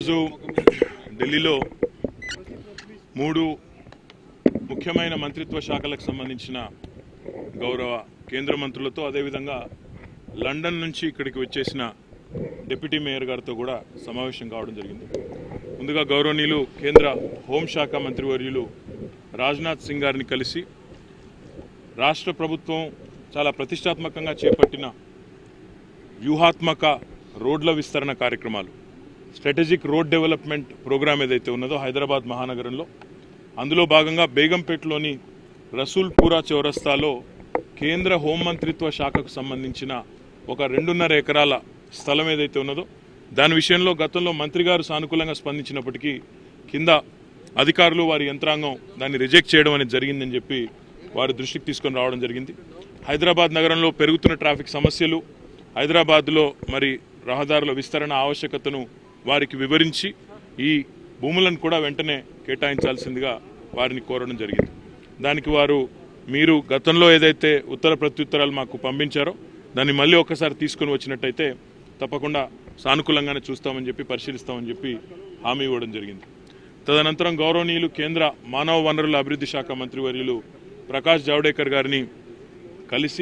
ఈరోజు ఢిల్లీలో మూడు ముఖ్యమైన మంత్రిత్వ శాఖలకు సంబంధించిన గౌరవ కేంద్ర మంత్రులతో అదేవిధంగా లండన్ నుంచి ఇక్కడికి వచ్చేసిన డిప్యూటీ మేయర్ గారితో కూడా సమావేశం కావడం జరిగింది ముందుగా గౌరవనీయులు కేంద్ర హోంశాఖ మంత్రివర్యులు రాజ్నాథ్ సింగ్ గారిని కలిసి రాష్ట్ర ప్రభుత్వం చాలా ప్రతిష్టాత్మకంగా చేపట్టిన వ్యూహాత్మక రోడ్ల విస్తరణ కార్యక్రమాలు స్ట్రాటజిక్ రోడ్ డెవలప్మెంట్ ప్రోగ్రామ్ ఏదైతే ఉన్నదో హైదరాబాద్ మహానగరంలో అందులో భాగంగా బేగంపేటలోని రసూల్పురా చౌరస్తాలో కేంద్ర హోంమంత్రిత్వ శాఖకు సంబంధించిన ఒక రెండున్నర ఎకరాల స్థలం ఏదైతే ఉన్నదో దాని విషయంలో గతంలో మంత్రి గారు సానుకూలంగా స్పందించినప్పటికీ కింద అధికారులు వారి యంత్రాంగం దాన్ని రిజెక్ట్ చేయడం అనేది జరిగిందని చెప్పి వారి దృష్టికి తీసుకొని రావడం జరిగింది హైదరాబాద్ నగరంలో పెరుగుతున్న ట్రాఫిక్ సమస్యలు హైదరాబాద్లో మరి రహదారుల విస్తరణ ఆవశ్యకతను వారికి వివరించి ఈ భూములను కూడా వెంటనే కేటాయించాల్సిందిగా వారిని కోరడం జరిగింది దానికి వారు మీరు గతంలో ఏదైతే ఉత్తర ప్రత్యుత్తరాలు మాకు పంపించారో దాన్ని మళ్ళీ ఒక్కసారి తీసుకొని వచ్చినట్టయితే తప్పకుండా సానుకూలంగానే చూస్తామని చెప్పి పరిశీలిస్తామని చెప్పి హామీ ఇవ్వడం జరిగింది తదనంతరం గౌరవనీయులు కేంద్ర మానవ వనరుల అభివృద్ధి శాఖ మంత్రివర్యులు ప్రకాష్ జావడేకర్ గారిని కలిసి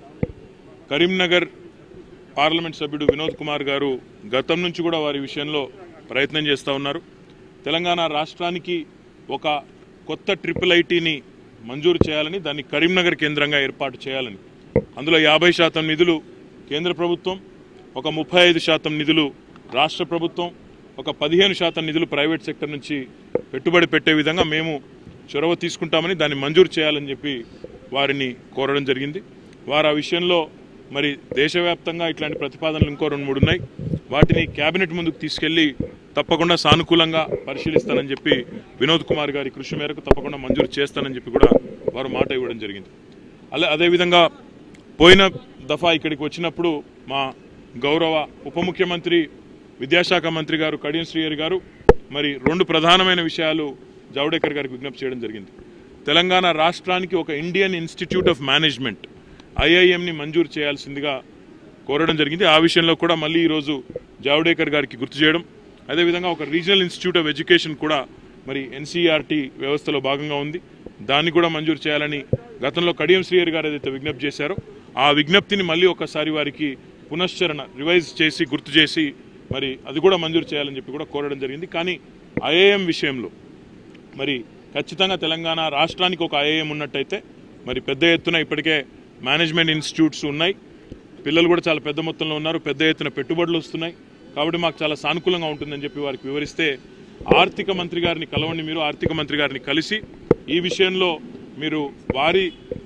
కరీంనగర్ పార్లమెంట్ సభ్యుడు వినోద్ కుమార్ గారు గతం నుంచి కూడా వారి విషయంలో ప్రయత్నం చేస్తూ ఉన్నారు తెలంగాణ రాష్ట్రానికి ఒక కొత్త ట్రిపుల్ ఐటీని మంజూరు చేయాలని దాన్ని కరీంనగర్ కేంద్రంగా ఏర్పాటు చేయాలని అందులో యాభై శాతం నిధులు కేంద్ర ప్రభుత్వం ఒక ముప్పై ఐదు శాతం నిధులు రాష్ట్ర ప్రభుత్వం ఒక పదిహేను శాతం నిధులు ప్రైవేట్ సెక్టర్ నుంచి పెట్టుబడి పెట్టే విధంగా మేము చొరవ తీసుకుంటామని దాన్ని మంజూరు చేయాలని చెప్పి వారిని కోరడం జరిగింది వారు ఆ విషయంలో మరి దేశవ్యాప్తంగా ఇట్లాంటి ప్రతిపాదనలు ఇంకో రెండు మూడు ఉన్నాయి వాటిని కేబినెట్ ముందుకు తీసుకెళ్లి తప్పకుండా సానుకూలంగా పరిశీలిస్తానని చెప్పి వినోద్ కుమార్ గారి కృషి మేరకు తప్పకుండా మంజూరు చేస్తానని చెప్పి కూడా వారు మాట ఇవ్వడం జరిగింది అలా అదేవిధంగా పోయిన దఫా ఇక్కడికి వచ్చినప్పుడు మా గౌరవ ఉప ముఖ్యమంత్రి విద్యాశాఖ మంత్రి గారు కడియం శ్రీహరి గారు మరి రెండు ప్రధానమైన విషయాలు జావడేకర్ గారికి విజ్ఞప్తి చేయడం జరిగింది తెలంగాణ రాష్ట్రానికి ఒక ఇండియన్ ఇన్స్టిట్యూట్ ఆఫ్ మేనేజ్మెంట్ ఐఐఎంని మంజూరు చేయాల్సిందిగా కోరడం జరిగింది ఆ విషయంలో కూడా మళ్ళీ ఈరోజు జావడేకర్ గారికి గుర్తు చేయడం అదేవిధంగా ఒక రీజనల్ ఇన్స్టిట్యూట్ ఆఫ్ ఎడ్యుకేషన్ కూడా మరి ఎన్సీఆర్టీ వ్యవస్థలో భాగంగా ఉంది దాన్ని కూడా మంజూరు చేయాలని గతంలో కడియం శ్రీహరి గారు ఏదైతే విజ్ఞప్తి చేశారో ఆ విజ్ఞప్తిని మళ్ళీ ఒకసారి వారికి పునశ్చరణ రివైజ్ చేసి గుర్తు చేసి మరి అది కూడా మంజూరు చేయాలని చెప్పి కూడా కోరడం జరిగింది కానీ ఐఏఎం విషయంలో మరి ఖచ్చితంగా తెలంగాణ రాష్ట్రానికి ఒక ఐఏఎం ఉన్నట్టయితే మరి పెద్ద ఎత్తున ఇప్పటికే మేనేజ్మెంట్ ఇన్స్టిట్యూట్స్ ఉన్నాయి పిల్లలు కూడా చాలా పెద్ద మొత్తంలో ఉన్నారు పెద్ద ఎత్తున పెట్టుబడులు వస్తున్నాయి కాబట్టి మాకు చాలా సానుకూలంగా ఉంటుందని చెప్పి వారికి వివరిస్తే ఆర్థిక మంత్రి గారిని కలవండి మీరు ఆర్థిక మంత్రి గారిని కలిసి ఈ విషయంలో మీరు వారి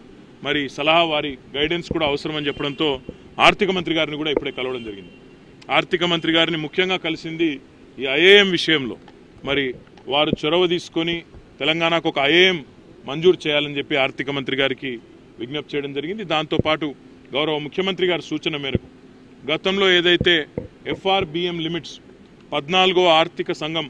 మరి సలహా వారి గైడెన్స్ కూడా అవసరమని చెప్పడంతో ఆర్థిక మంత్రి గారిని కూడా ఇప్పుడే కలవడం జరిగింది ఆర్థిక మంత్రి గారిని ముఖ్యంగా కలిసింది ఈ ఐఏఎం విషయంలో మరి వారు చొరవ తీసుకొని తెలంగాణకు ఒక ఐఏఎం మంజూరు చేయాలని చెప్పి ఆర్థిక మంత్రి గారికి విజ్ఞప్తి చేయడం జరిగింది దాంతోపాటు గౌరవ ముఖ్యమంత్రి గారి సూచన మేరకు గతంలో ఏదైతే ఎఫ్ఆర్బిఎం లిమిట్స్ పద్నాలుగో ఆర్థిక సంఘం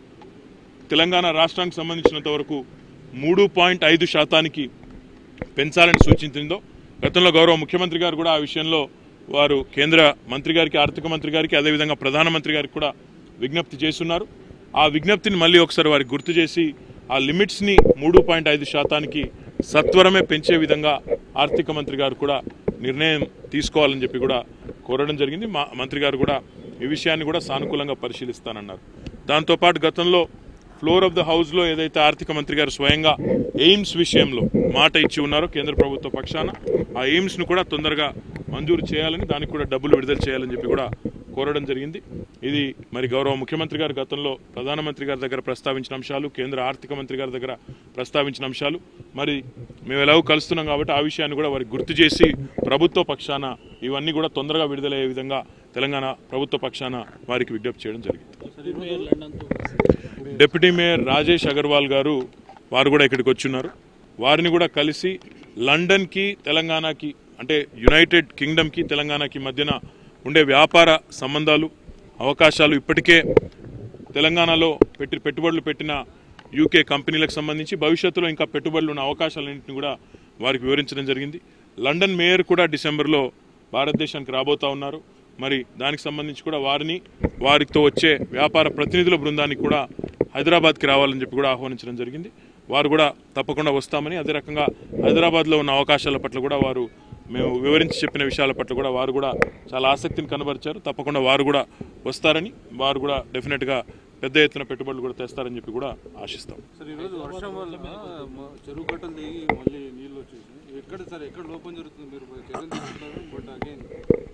తెలంగాణ రాష్ట్రానికి సంబంధించినంత వరకు మూడు పాయింట్ ఐదు శాతానికి పెంచాలని సూచించిందో గతంలో గౌరవ ముఖ్యమంత్రి గారు కూడా ఆ విషయంలో వారు కేంద్ర మంత్రి గారికి ఆర్థిక మంత్రి గారికి అదేవిధంగా ప్రధానమంత్రి గారికి కూడా విజ్ఞప్తి చేస్తున్నారు ఆ విజ్ఞప్తిని మళ్ళీ ఒకసారి వారికి గుర్తు చేసి ఆ లిమిట్స్ని మూడు పాయింట్ ఐదు శాతానికి సత్వరమే పెంచే విధంగా ఆర్థిక మంత్రి గారు కూడా నిర్ణయం తీసుకోవాలని చెప్పి కూడా కోరడం జరిగింది మా మంత్రి గారు కూడా ఈ విషయాన్ని కూడా సానుకూలంగా పరిశీలిస్తానన్నారు దాంతోపాటు గతంలో ఫ్లోర్ ఆఫ్ ద హౌస్లో ఏదైతే ఆర్థిక మంత్రి గారు స్వయంగా ఎయిమ్స్ విషయంలో మాట ఇచ్చి ఉన్నారో కేంద్ర ప్రభుత్వ పక్షాన ఆ ఎయిమ్స్ను కూడా తొందరగా మంజూరు చేయాలని దానికి కూడా డబ్బులు విడుదల చేయాలని చెప్పి కూడా కోరడం జరిగింది ఇది మరి గౌరవ ముఖ్యమంత్రి గారు గతంలో ప్రధానమంత్రి గారి దగ్గర ప్రస్తావించిన అంశాలు కేంద్ర ఆర్థిక మంత్రి గారి దగ్గర ప్రస్తావించిన అంశాలు మరి మేము ఎలాగో కలుస్తున్నాం కాబట్టి ఆ విషయాన్ని కూడా వారికి గుర్తు చేసి ప్రభుత్వ పక్షాన ఇవన్నీ కూడా తొందరగా విడుదలయ్యే విధంగా తెలంగాణ ప్రభుత్వ పక్షాన వారికి విజ్ఞప్తి చేయడం జరిగింది డిప్యూటీ మేయర్ రాజేష్ అగర్వాల్ గారు వారు కూడా ఇక్కడికి వచ్చున్నారు వారిని కూడా కలిసి లండన్కి తెలంగాణకి అంటే యునైటెడ్ కింగ్డమ్కి తెలంగాణకి మధ్యన ఉండే వ్యాపార సంబంధాలు అవకాశాలు ఇప్పటికే తెలంగాణలో పెట్టి పెట్టుబడులు పెట్టిన యూకే కంపెనీలకు సంబంధించి భవిష్యత్తులో ఇంకా పెట్టుబడులు ఉన్న అవకాశాలన్నింటినీ కూడా వారికి వివరించడం జరిగింది లండన్ మేయర్ కూడా డిసెంబర్లో భారతదేశానికి రాబోతా ఉన్నారు మరి దానికి సంబంధించి కూడా వారిని వారితో వచ్చే వ్యాపార ప్రతినిధుల బృందాన్ని కూడా హైదరాబాద్కి రావాలని చెప్పి కూడా ఆహ్వానించడం జరిగింది వారు కూడా తప్పకుండా వస్తామని అదే రకంగా హైదరాబాద్లో ఉన్న అవకాశాల పట్ల కూడా వారు మేము వివరించి చెప్పిన విషయాల పట్ల కూడా వారు కూడా చాలా ఆసక్తిని కనబరిచారు తప్పకుండా వారు కూడా వస్తారని వారు కూడా డెఫినెట్గా పెద్ద ఎత్తున పెట్టుబడులు కూడా తెస్తారని చెప్పి కూడా ఆశిస్తాం సార్ ఈరోజు వర్షం వల్ల మ- చెరువు కట్టలు దిగి మళ్ళీ నీళ్ళు వచ్చేసి ఎక్కడ సార్ ఎక్కడ లోపం జరుగుతుంది మీరు చర్యలు తీసుకుంటారు బట్ అగైన్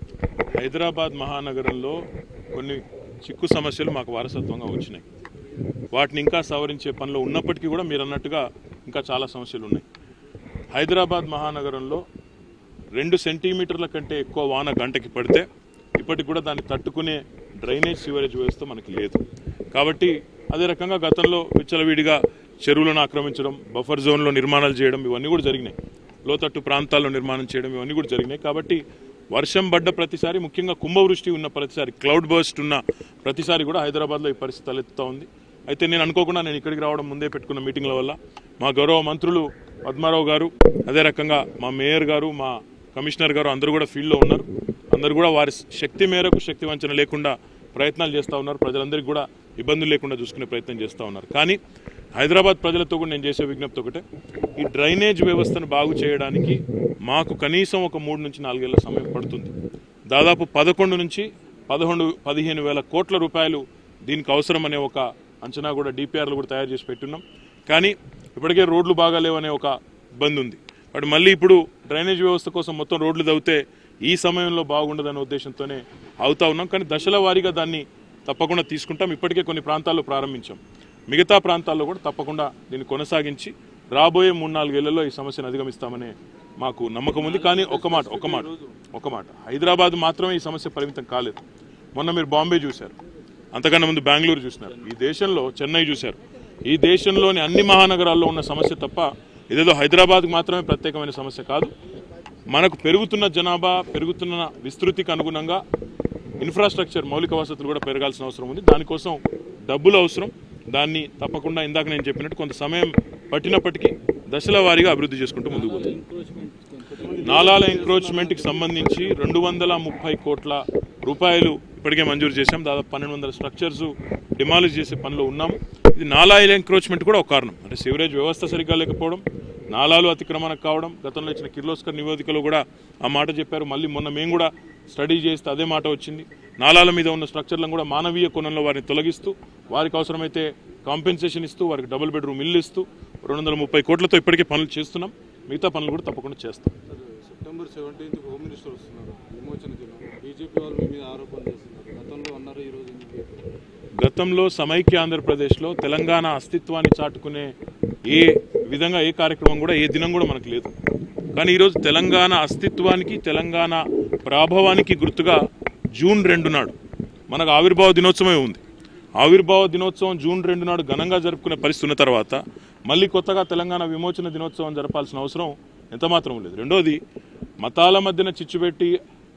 హైదరాబాద్ మహానగరంలో కొన్ని చిక్కు సమస్యలు మాకు వారసత్వంగా వచ్చినాయి వాటిని ఇంకా సవరించే పనిలో ఉన్నప్పటికీ కూడా మీరు అన్నట్టుగా ఇంకా చాలా సమస్యలు ఉన్నాయి హైదరాబాద్ మహానగరంలో రెండు సెంటీమీటర్ల కంటే ఎక్కువ వాన గంటకి పడితే ఇప్పటికి కూడా దాన్ని తట్టుకునే డ్రైనేజ్ సివరేజ్ వ్యవస్థ మనకి లేదు కాబట్టి అదే రకంగా గతంలో విచ్చలవిడిగా చెరువులను ఆక్రమించడం బఫర్ జోన్లో నిర్మాణాలు చేయడం ఇవన్నీ కూడా జరిగినాయి లోతట్టు ప్రాంతాల్లో నిర్మాణం చేయడం ఇవన్నీ కూడా జరిగినాయి కాబట్టి వర్షం పడ్డ ప్రతిసారి ముఖ్యంగా కుంభవృష్టి ఉన్న ప్రతిసారి క్లౌడ్ బర్స్ట్ ఉన్న ప్రతిసారి కూడా హైదరాబాద్లో ఈ పరిస్థితి తలెత్తుతా ఉంది అయితే నేను అనుకోకుండా నేను ఇక్కడికి రావడం ముందే పెట్టుకున్న మీటింగ్ల వల్ల మా గౌరవ మంత్రులు పద్మారావు గారు అదే రకంగా మా మేయర్ గారు మా కమిషనర్ గారు అందరూ కూడా ఫీల్డ్లో ఉన్నారు అందరూ కూడా వారి శక్తి మేరకు శక్తి వంచన లేకుండా ప్రయత్నాలు చేస్తూ ఉన్నారు ప్రజలందరికీ కూడా ఇబ్బందులు లేకుండా చూసుకునే ప్రయత్నం చేస్తూ ఉన్నారు కానీ హైదరాబాద్ ప్రజలతో కూడా నేను చేసే విజ్ఞప్తి ఒకటే ఈ డ్రైనేజ్ వ్యవస్థను బాగు చేయడానికి మాకు కనీసం ఒక మూడు నుంచి నాలుగేళ్ల సమయం పడుతుంది దాదాపు పదకొండు నుంచి పదకొండు పదిహేను వేల కోట్ల రూపాయలు దీనికి అవసరం అనే ఒక అంచనా కూడా డిపిఆర్లు కూడా తయారు చేసి పెట్టున్నాం కానీ ఇప్పటికే రోడ్లు బాగాలేవనే ఒక ఇబ్బంది ఉంది బట్ మళ్ళీ ఇప్పుడు డ్రైనేజ్ వ్యవస్థ కోసం మొత్తం రోడ్లు తవ్వితే ఈ సమయంలో బాగుండదనే ఉద్దేశంతోనే అవుతా ఉన్నాం కానీ దశల వారీగా దాన్ని తప్పకుండా తీసుకుంటాం ఇప్పటికే కొన్ని ప్రాంతాల్లో ప్రారంభించాం మిగతా ప్రాంతాల్లో కూడా తప్పకుండా దీన్ని కొనసాగించి రాబోయే మూడు నాలుగేళ్లలో ఈ సమస్యను అధిగమిస్తామనే మాకు నమ్మకం ఉంది కానీ ఒక మాట ఒక మాట ఒక మాట హైదరాబాద్ మాత్రమే ఈ సమస్య పరిమితం కాలేదు మొన్న మీరు బాంబే చూశారు అంతకన్నా ముందు బెంగళూరు చూసినారు ఈ దేశంలో చెన్నై చూశారు ఈ దేశంలోని అన్ని మహానగరాల్లో ఉన్న సమస్య తప్ప ఇదేదో హైదరాబాద్కి మాత్రమే ప్రత్యేకమైన సమస్య కాదు మనకు పెరుగుతున్న జనాభా పెరుగుతున్న విస్తృతికి అనుగుణంగా ఇన్ఫ్రాస్ట్రక్చర్ మౌలిక వసతులు కూడా పెరగాల్సిన అవసరం ఉంది దానికోసం డబ్బులు అవసరం దాన్ని తప్పకుండా ఇందాక నేను చెప్పినట్టు కొంత సమయం పట్టినప్పటికీ దశల వారీగా అభివృద్ధి చేసుకుంటూ ముందుకు పోతాం నాలాల ఎంక్రోచ్మెంట్కి సంబంధించి రెండు వందల ముప్పై కోట్ల రూపాయలు ఇప్పటికే మంజూరు చేశాం దాదాపు పన్నెండు వందల స్ట్రక్చర్స్ డిమాలిష్ చేసే పనిలో ఉన్నాము ఇది నాలాల ఎంక్రోచ్మెంట్ కూడా ఒక కారణం అంటే సివరేజ్ వ్యవస్థ సరిగ్గా లేకపోవడం నాలాలు అతిక్రమణకు కావడం గతంలో ఇచ్చిన కిర్లోస్కర్ నివేదికలో కూడా ఆ మాట చెప్పారు మళ్ళీ మొన్న మేము కూడా స్టడీ చేస్తే అదే మాట వచ్చింది నాలాల మీద ఉన్న స్ట్రక్చర్లను కూడా మానవీయ కోణంలో వారిని తొలగిస్తూ వారికి అవసరమైతే కాంపెన్సేషన్ ఇస్తూ వారికి డబుల్ బెడ్రూమ్ ఇల్లు ఇస్తూ రెండు వందల ముప్పై కోట్లతో ఇప్పటికే పనులు చేస్తున్నాం మిగతా పనులు కూడా తప్పకుండా చేస్తాం sir September seventeenth home minister వస్తున్నారు విమోచన దినం బీజేపీ వాళ్ళు మీ మీద ఆరోపణలు చేస్తున్నారు గతంలో అన్నారు ఈరోజు ఎందుకు చెప్పారు? గతంలో సమైక్య ఆంధ్రప్రదేశ్లో తెలంగాణ అస్తిత్వాన్ని చాటుకునే ఏ విధంగా ఏ కార్యక్రమం కూడా ఏ దినం కూడా మనకు లేదు కానీ ఈరోజు తెలంగాణ అస్తిత్వానికి తెలంగాణ ప్రాభవానికి గుర్తుగా జూన్ రెండు నాడు మనకు ఆవిర్భావ దినోత్సవమే ఉంది ఆవిర్భావ దినోత్సవం జూన్ రెండు నాడు ఘనంగా జరుపుకునే పరిస్థితి ఉన్న తర్వాత మళ్ళీ కొత్తగా తెలంగాణ విమోచన దినోత్సవం జరపాల్సిన అవసరం ఎంతమాత్రం లేదు రెండోది మతాల మధ్యన చిచ్చుపెట్టి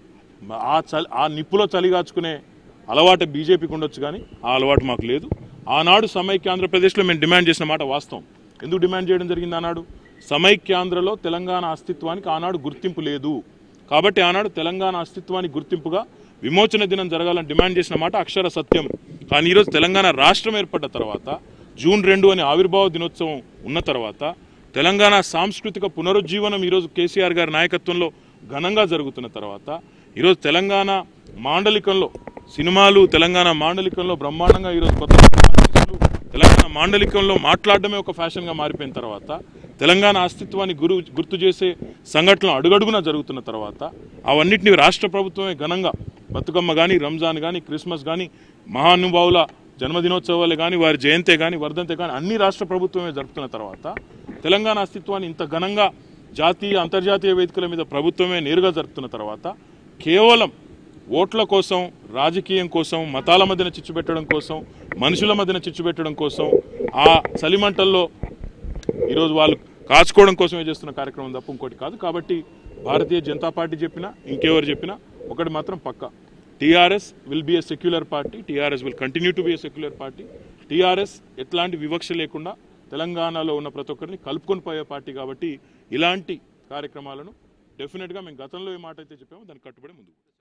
ఆ చలి ఆ నిప్పులో చలిగాచుకునే అలవాటు బీజేపీకి ఉండొచ్చు కానీ ఆ అలవాటు మాకు లేదు ఆనాడు సమైక్య ఆంధ్రప్రదేశ్లో మేము డిమాండ్ చేసిన మాట వాస్తవం ఎందుకు డిమాండ్ చేయడం జరిగింది ఆనాడు సమైక్యాంధ్రలో తెలంగాణ అస్తిత్వానికి ఆనాడు గుర్తింపు లేదు కాబట్టి ఆనాడు తెలంగాణ అస్తిత్వానికి గుర్తింపుగా విమోచన దినం జరగాలని డిమాండ్ చేసిన మాట అక్షర సత్యం కానీ ఈరోజు తెలంగాణ రాష్ట్రం ఏర్పడ్డ తర్వాత జూన్ రెండు అనే ఆవిర్భావ దినోత్సవం ఉన్న తర్వాత తెలంగాణ సాంస్కృతిక పునరుజ్జీవనం ఈరోజు కేసీఆర్ గారి నాయకత్వంలో ఘనంగా జరుగుతున్న తర్వాత ఈరోజు తెలంగాణ మాండలికంలో సినిమాలు తెలంగాణ మాండలికంలో బ్రహ్మాండంగా ఈరోజు కొత్త కొత్త ఆర్టిస్టులు తెలంగాణ మాండలికంలో మాట్లాడడమే ఒక ఫ్యాషన్గా మారిపోయిన తర్వాత తెలంగాణ అస్తిత్వాన్ని గురు గుర్తు చేసే సంఘటనలు అడుగడుగునా జరుగుతున్న తర్వాత అవన్నిటిని రాష్ట్ర ప్రభుత్వమే ఘనంగా బతుకమ్మ కానీ రంజాన్ కానీ క్రిస్మస్ కానీ మహానుభావుల జన్మదినోత్సవాలే కానీ వారి జయంతే కానీ వర్ధంతే కానీ అన్ని రాష్ట్ర ప్రభుత్వమే జరుపుతున్న తర్వాత తెలంగాణ అస్తిత్వాన్ని ఇంత ఘనంగా జాతీయ అంతర్జాతీయ వేదికల మీద ప్రభుత్వమే నేరుగా జరుపుతున్న తర్వాత కేవలం ఓట్ల కోసం రాజకీయం కోసం మతాల మధ్యన చిచ్చు పెట్టడం కోసం మనుషుల మధ్యన చిచ్చు పెట్టడం కోసం ఆ చలిమంటల్లో ఈరోజు వాళ్ళు కాచుకోవడం కోసమే చేస్తున్న కార్యక్రమం తప్ప ఇంకోటి కాదు కాబట్టి భారతీయ జనతా పార్టీ చెప్పినా ఇంకెవరు చెప్పినా ఒకటి మాత్రం పక్క TRS will be a secular party TRS will continue to be a secular party TRS ఎట్లాంటి వివక్ష లేకుండా తెలంగాణలో ఉన్న ప్రతి ఒక్కరిని కలుపుకొని పోయే పార్టీ కాబట్టి ఇలాంటి కార్యక్రమాలను డెఫినెట్గా మేము గతంలో ఏ మాట అయితే చెప్పామో దానికి కట్టుబడి ముందుకు